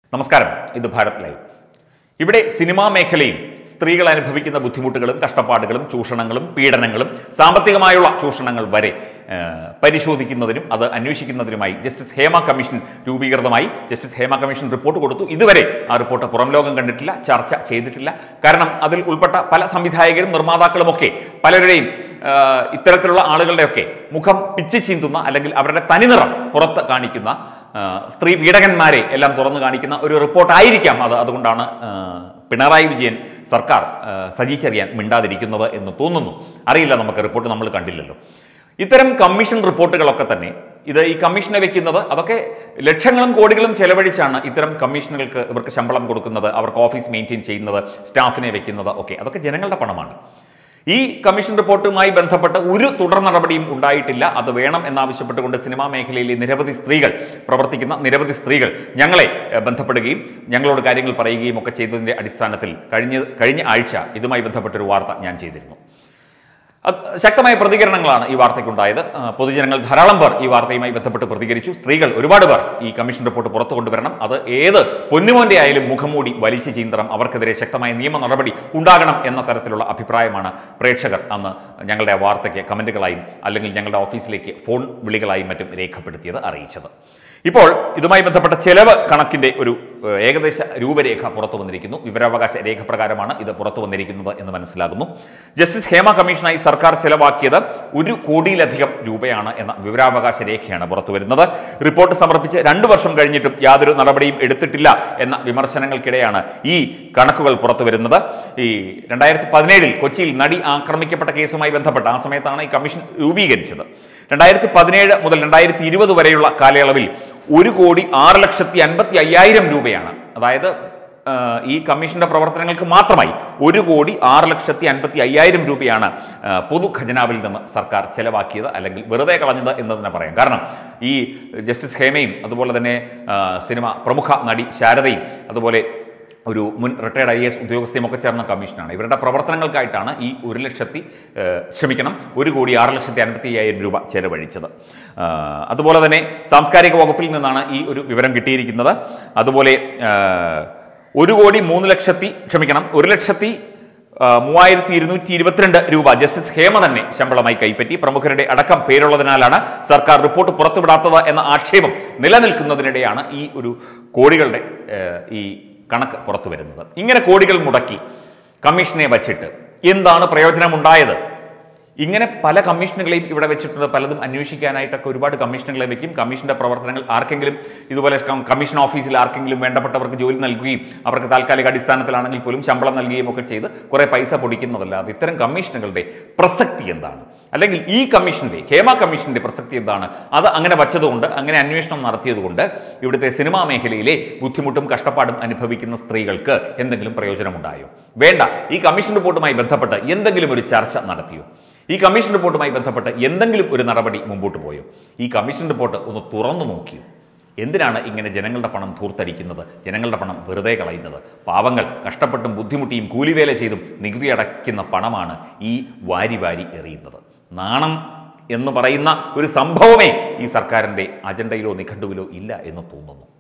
നമസ്കാരം ഇത് ഭാരത് ലൈവ് ഇവിടെ സിനിമാ മേഖലയിൽ സ്ത്രീകൾ അനുഭവിക്കുന്ന ബുദ്ധിമുട്ടുകളും കഷ്ടപ്പാടുകളും ചൂഷണങ്ങളും പീഡനങ്ങളും സാമ്പത്തികമായുള്ള ചൂഷണങ്ങൾ വരെ ആ, പരിശോധിക്കുന്നതിനും അത് അന്വേഷിക്കുന്നതിനുമായി ജസ്റ്റിസ് ഹേമ കമ്മീഷൻ രൂപീകൃതമായി ജസ്റ്റിസ് ഹേമ കമ്മീഷൻ റിപ്പോർട്ട് കൊടുത്തു ഇതുവരെ ആ റിപ്പോർട്ട് പുറം ലോകം കണ്ടിട്ടില്ല ചർച്ച ചെയ്തിട്ടില്ല കാരണം അതിൽ ഉൾപ്പെട്ട പല സംവിധായകരും നിർമ്മാതാക്കളുമൊക്കെ പലരുടെയും ആ, ഇത്തരത്തിലുള്ള ആളുകളുടെയൊക്കെ മുഖം പിച്ചു ചീന്തുന്ന അല്ലെങ്കിൽ അവരുടെ തനിനിറം പുറത്ത് കാണിക്കുന്ന ആ, സ്ത്രീ പീഡകന്മാരെ എല്ലാം തുറന്നു കാണിക്കുന്ന ഒരു റിപ്പോർട്ടായിരിക്കാം അത് അതുകൊണ്ടാണ് ആ, പിണറായി വിജയൻ സർക്കാർ ആ, സജി ചെറിയാൻ മിണ്ടാതിരിക്കുന്നത് എന്ന് തോന്നുന്നു അറിയില്ല നമുക്ക് റിപ്പോർട്ട് നമ്മൾ കണ്ടില്ലല്ലോ ഇത്തരം കമ്മീഷൻ റിപ്പോർട്ടുകളൊക്കെ തന്നെ ഇത് ഈ കമ്മീഷനെ വെക്കുന്നത് അതൊക്കെ ലക്ഷങ്ങളും കോടികളും ചെലവഴിച്ചാണ് ഇത്തരം കമ്മീഷനുകൾക്ക് ഇവർക്ക് ശമ്പളം കൊടുക്കുന്നത് അവർക്ക് ഓഫീസ് മെയിൻറ്റെയിൻ ചെയ്യുന്നത് സ്റ്റാഫിനെ വെക്കുന്നത് ഒക്കെ അതൊക്കെ ജനങ്ങളുടെ പണമാണ് ഈ കമ്മീഷൻ റിപ്പോർട്ടുമായി ബന്ധപ്പെട്ട് ഒരു തുടർ നടപടിയും ഉണ്ടായിട്ടില്ല അത് വേണം എന്നാവശ്യപ്പെട്ടുകൊണ്ട് സിനിമാ മേഖലയിലെ നിരവധി സ്ത്രീകൾ പ്രവർത്തിക്കുന്ന നിരവധി സ്ത്രീകൾ ഞങ്ങളെ ഏഹ്, ബന്ധപ്പെടുകയും ഞങ്ങളോട് കാര്യങ്ങൾ പറയുകയും ഒക്കെ ചെയ്തതിന്റെ അടിസ്ഥാനത്തിൽ കഴിഞ്ഞ കഴിഞ്ഞ ആഴ്ച ഇതുമായി ബന്ധപ്പെട്ടൊരു വാർത്ത ഞാൻ ചെയ്തിരുന്നു അത് ശക്തമായ പ്രതികരണങ്ങളാണ് ഈ വാർത്തയ്ക്കുണ്ടായത് ആ, പൊതുജനങ്ങൾ ധാരാളം പേർ ഈ വാർത്തയുമായി ബന്ധപ്പെട്ട് പ്രതികരിച്ചു സ്ത്രീകൾ ഒരുപാട് പേർ ഈ കമ്മീഷൻ റിപ്പോർട്ട് പുറത്തു കൊണ്ടുവരണം അത് ഏത് പൊന്നുമോന്റെ ആയാലും മുഖംമൂടി വലിച്ചു ചീന്തണം അവർക്കെതിരെ ശക്തമായ നിയമ നടപടി ഉണ്ടാകണം എന്ന തരത്തിലുള്ള അഭിപ്രായമാണ് പ്രേക്ഷകർ അന്ന് ഞങ്ങളുടെ ആ വാർത്തയ്ക്ക് കമന്റുകളായും അല്ലെങ്കിൽ ഞങ്ങളുടെ ഓഫീസിലേക്ക് ഫോൺ വിളികളായും മറ്റും രേഖപ്പെടുത്തിയത് അറിയിച്ചത് ഇപ്പോൾ ഇതുമായി ബന്ധപ്പെട്ട ചെലവ് കണക്കിന്റെ ഒരു ഏഹ്, ഏകദേശ രൂപരേഖ പുറത്തു വന്നിരിക്കുന്നു വിവരാവകാശ രേഖ പ്രകാരമാണ് ഇത് പുറത്തു വന്നിരിക്കുന്നത് എന്ന് മനസ്സിലാകുന്നു ജസ്റ്റിസ് ഹേമ കമ്മീഷനായി സർക്കാർ ചെലവാക്കിയത് ഒരു കോടിയിലധികം രൂപയാണ് എന്ന വിവരാവകാശ രേഖയാണ് പുറത്തു വരുന്നത് റിപ്പോർട്ട് സമർപ്പിച്ച് രണ്ടു വർഷം കഴിഞ്ഞിട്ടും യാതൊരു നടപടിയും എടുത്തിട്ടില്ല എന്ന വിമർശനങ്ങൾക്കിടെയാണ് ഈ കണക്കുകൾ പുറത്തു വരുന്നത് ഈ രണ്ടായിരത്തി പതിനേഴിൽ കൊച്ചിയിൽ നടി ആക്രമിക്കപ്പെട്ട കേസുമായി ബന്ധപ്പെട്ട് ആ സമയത്താണ് ഈ കമ്മീഷൻ രൂപീകരിച്ചത് രണ്ടായിരത്തി പതിനേഴ് മുതൽ രണ്ടായിരത്തി ഇരുപത് വരെയുള്ള കാലയളവിൽ ഒരു കോടി ആറ് ലക്ഷത്തി അൻപത്തി അയ്യായിരം രൂപയാണ് അതായത് ആ, ഈ കമ്മീഷന്റെ പ്രവർത്തനങ്ങൾക്ക് മാത്രമായി ഒരു കോടി ആറ് ലക്ഷത്തി അൻപത്തി അയ്യായിരം രൂപയാണ് ആ, പൊതു ഖജനാവിൽ നിന്ന് സർക്കാർ ചെലവാക്കിയത് അല്ലെങ്കിൽ വെറുതെ കളഞ്ഞത് എന്ന് തന്നെ പറയാം കാരണം ഈ ജസ്റ്റിസ് ഹേമയും അതുപോലെ തന്നെ ആ, സിനിമ പ്രമുഖ നടി ശാരദയും അതുപോലെ ഒരു മുൻ റിട്ടയർഡ് ഐ എസ് ഉദ്യോഗസ്ഥയും ഒക്കെ ചേർന്ന കമ്മീഷനാണ് ഇവരുടെ പ്രവർത്തനങ്ങൾക്കായിട്ടാണ് ഈ ഒരു ലക്ഷത്തി ഏഹ്, ക്ഷമിക്കണം ഒരു കോടി ആറ് ലക്ഷത്തി അൻപത്തി അയ്യായിരം രൂപ ചെലവഴിച്ചത് ആ, അതുപോലെ തന്നെ സാംസ്കാരിക വകുപ്പിൽ നിന്നാണ് ഈ ഒരു വിവരം കിട്ടിയിരിക്കുന്നത് അതുപോലെ ആ, ഒരു കോടി മൂന്ന് ലക്ഷത്തി ക്ഷമിക്കണം ഒരു ലക്ഷത്തി ആ, മൂവായിരത്തി ഇരുന്നൂറ്റി ഇരുപത്തിരണ്ട് രൂപ ജസ്റ്റിസ് ഹേമ തന്നെ ശമ്പളമായി കൈപ്പറ്റി പ്രമുഖരുടെ അടക്കം പേരുള്ളതിനാലാണ് സർക്കാർ റിപ്പോർട്ട് പുറത്തുവിടാത്തത് എന്ന ആക്ഷേപം നിലനിൽക്കുന്നതിനിടെയാണ് ഈ ഒരു കോടികളുടെ ഏഹ്, ഈ കണക്ക് പുറത്തു വരുന്നത് ഇങ്ങനെ കോടികൾ മുടക്കി കമ്മീഷനെ വച്ചിട്ട് എന്താണ് പ്രയോജനമുണ്ടായത് ഇങ്ങനെ പല കമ്മീഷനുകളെയും ഇവിടെ വെച്ചിട്ടുണ്ട് പലതും അന്വേഷിക്കാനായിട്ടൊക്കെ ഒരുപാട് കമ്മീഷനുകളെ വെക്കും കമ്മീഷന്റെ പ്രവർത്തനങ്ങൾ ആർക്കെങ്കിലും ഇതുപോലെ കം- കമ്മീഷൻ ഓഫീസിൽ ആർക്കെങ്കിലും വേണ്ടപ്പെട്ടവർക്ക് ജോലി നൽകുകയും അവർക്ക് താൽക്കാലിക അടിസ്ഥാനത്തിലാണെങ്കിൽ പോലും ശമ്പളം നൽകുകയും ഒക്കെ ചെയ്ത് കുറെ പൈസ പൊടിക്കുന്നതല്ലാതെ ഇത്തരം കമ്മീഷനുകളുടെ പ്രസക്തി എന്താണ് അല്ലെങ്കിൽ ഈ കമ്മീഷന്റെ ഹേമ കമ്മീഷന്റെ പ്രസക്തി എന്താണ് അത് അങ്ങനെ വച്ചതുകൊണ്ട് അങ്ങനെ അന്വേഷണം നടത്തിയതുകൊണ്ട് ഇവിടുത്തെ സിനിമാ മേഖലയിലെ ബുദ്ധിമുട്ടും കഷ്ടപ്പാടും അനുഭവിക്കുന്ന സ്ത്രീകൾക്ക് എന്തെങ്കിലും പ്രയോജനമുണ്ടായോ വേണ്ട ഈ കമ്മീഷൻ റിപ്പോർട്ടുമായി ബന്ധപ്പെട്ട് എന്തെങ്കിലും ഒരു ചർച്ച നടത്തിയോ ഈ കമ്മീഷൻ റിപ്പോർട്ടുമായി ബന്ധപ്പെട്ട് എന്തെങ്കിലും ഒരു നടപടി മുമ്പോട്ട് പോയോ ഈ കമ്മീഷൻ റിപ്പോർട്ട് ഒന്ന് തുറന്നു നോക്കിയോ എന്തിനാണ് ഇങ്ങനെ ജനങ്ങളുടെ പണം ധൂർത്തടിക്കുന്നത് ജനങ്ങളുടെ പണം വെറുതെ കളയുന്നത് പാവങ്ങൾ കഷ്ടപ്പെട്ടും ബുദ്ധിമുട്ടിയും കൂലിവേല ചെയ്തും നികുതി അടയ്ക്കുന്ന പണമാണ് ഈ വാരി വാരി എറിയുന്നത് നാണം എന്ന് പറയുന്ന ഒരു സംഭവമേ ഈ സർക്കാരിൻ്റെ അജണ്ടയിലോ നിഘണ്ടുവിലോ ഇല്ല എന്ന് തോന്നുന്നു